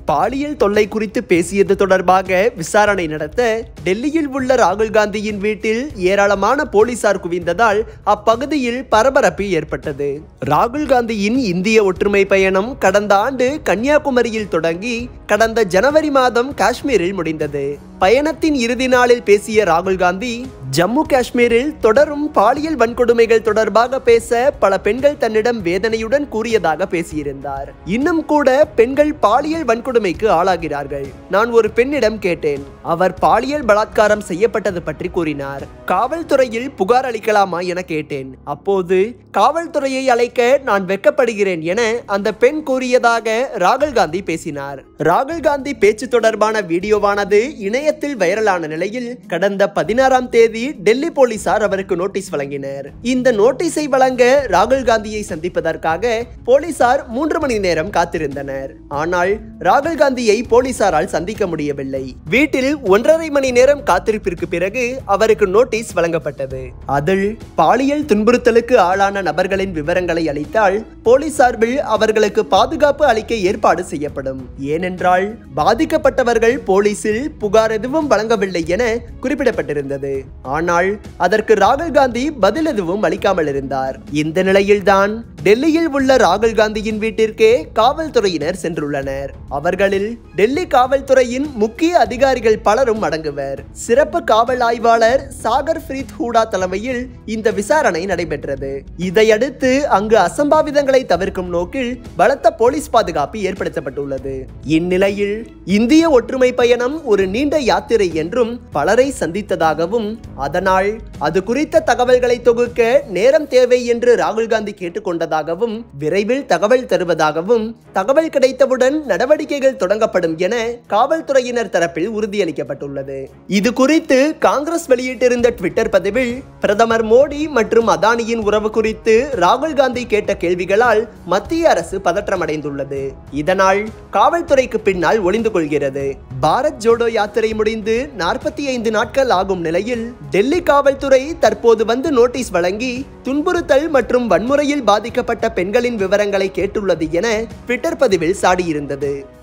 பாலியல் தொல்லை குறித்து பேசியது தொடர்பாக விசாரணை நடத்த டெல்லியில் உள்ள ராகுல் காந்தியின் வீட்டில் ஏராளமான போலீசார் குவிந்ததால் அப்பகுதியில் பரபரப்பு ஏற்பட்டது ராகுல் காந்தியின் இந்திய ஒற்றுமை பயணம் கடந்த ஆண்டு கன்னியாகுமரியில் தொடங்கி கடந்த ஜனவரி மாதம் காஷ்மீரில் முடிந்தது பயணத்தின் இறுதி நாளில் பேசிய ராகுல் காந்தி ஜம்மு காஷ்மீரில் தொடரும் பாலியல் வன்கொடுமைகள் தொடர்பாக பேச பல பெண்கள் தன்னிடம் வேதனையுடன் கூறியதாக பேசியிருந்தார் இன்னும் கூட பெண்கள் பாலியல் வன்கொடுமைக்கு ஆளாகிறார்கள் நான் ஒரு பெண்ணிடம் கேட்டேன் அவர் பாலியல் பலாத்காரம் செய்யப்பட்டது பற்றி கூறினார் காவல்துறையில் புகார் அளிக்கலாமா என கேட்டேன் அப்போது காவல்துறையை அழைக்க நான் வெட்கப்படுகிறேன் என அந்த பெண் கூறியதாக ராகுல் காந்தி பேசினார் ராகுல் காந்தி பேச்சு தொடர்பான வீடியோவானது இணையத்தில் வைரலான நிலையில் கடந்த பதினாறாம் தேதி டெல்லி போலீசார் அவருக்கு நோட்டீஸ் வழங்கினர் இந்த நோட்டீஸை வழங்க ராகுல் காந்தியை சந்திப்பதற்காக போலீசார் மூன்று மணி நேரம் காத்திருந்தனர் ஆனால் ராகுல் காந்தியை போலீசாரால் சந்திக்க முடியவில்லை வீட்டில் ஒன்றரை மணி நேரம் காத்திருப்பிற்கு பிறகு அவருக்கு நோட்டீஸ் வழங்கப்பட்டது அதில் பாலியல் துன்புறுத்தலுக்கு ஆளான நபர்களின் விவரங்களை அளித்தால் போலீஸ் சார்பில் அவர்களுக்கு பாதுகாப்பு அளிக்க ஏற்பாடு செய்யப்படும் ஏனென்றால் பாதிக்கப்பட்டவர்கள் போலீசில் புகார் எதுவும் வழங்கவில்லை என குறிப்பிடப்பட்டிருந்தது ஆனால் அதற்கு ராகுல் காந்தி பதில் எதுவும் அளிக்காமல் இருந்தார் இந்த நிலையில்தான் டெல்லியில் உள்ள ராகுல் காந்தியின் வீட்டிற்கே காவல்துறையினர் சென்றுள்ளனர் அவர்களில் டெல்லி காவல்துறையின் முக்கிய அதிகாரிகள் பலரும் அடங்குவர் சிறப்பு காவல் ஆய்வாளர் சாகர் பிரீத் ஹூடா தலைமையில் இந்த விசாரணை நடைபெற்றது இதையடுத்து அங்கு அசம்பாவிதங்களை தவிர்க்கும் நோக்கில் பலத்த போலீஸ் பாதுகாப்பு ஏற்படுத்தப்பட்டுள்ளது இந்நிலையில் இந்திய ஒற்றுமை பயணம் ஒரு நீண்ட யாத்திரை என்றும் பலரை சந்தித்ததாகவும் அதனால் அது குறித்த தகவல்களை தொகுக்க நேரம் தேவை என்று ராகுல் காந்தி கேட்டுக்கொண்டதாகவும் விரைவில் தகவல் தருவதாகவும் தகவல் கிடைத்தவுடன் நடவடிக்கைகள் தொடங்கப்படும் என காவல்துறையினர் தரப்பில் உறுதியளிக்கப்பட்டுள்ளது இது குறித்து காங்கிரஸ் வெளியிட்டிருந்த ட்விட்டர் பதிவில் பிரதமர் மோடி மற்றும் அதானியின் உறவு குறித்து ராகுல் காந்தி கேட்ட கேள்விகளால் மத்திய அரசு பதற்றமடைந்துள்ளது இதனால் காவல்துறைக்கு பின்னால் ஒளிந்து கொள்கிறது பாரத் ஜோடோ யாத்திரை முடிந்து நாற்பத்தி ஐந்து நாட்கள் ஆகும் நிலையில் டெல்லி காவல்துறை தற்போது வந்து நோட்டீஸ் வழங்கி துன்புறுத்தல் மற்றும் வன்முறையில் பாதிக்கப்பட்ட பெண்களின் விவரங்களை கேட்டுள்ளது என ட்விட்டர் பதிவில் சாடியிருந்தது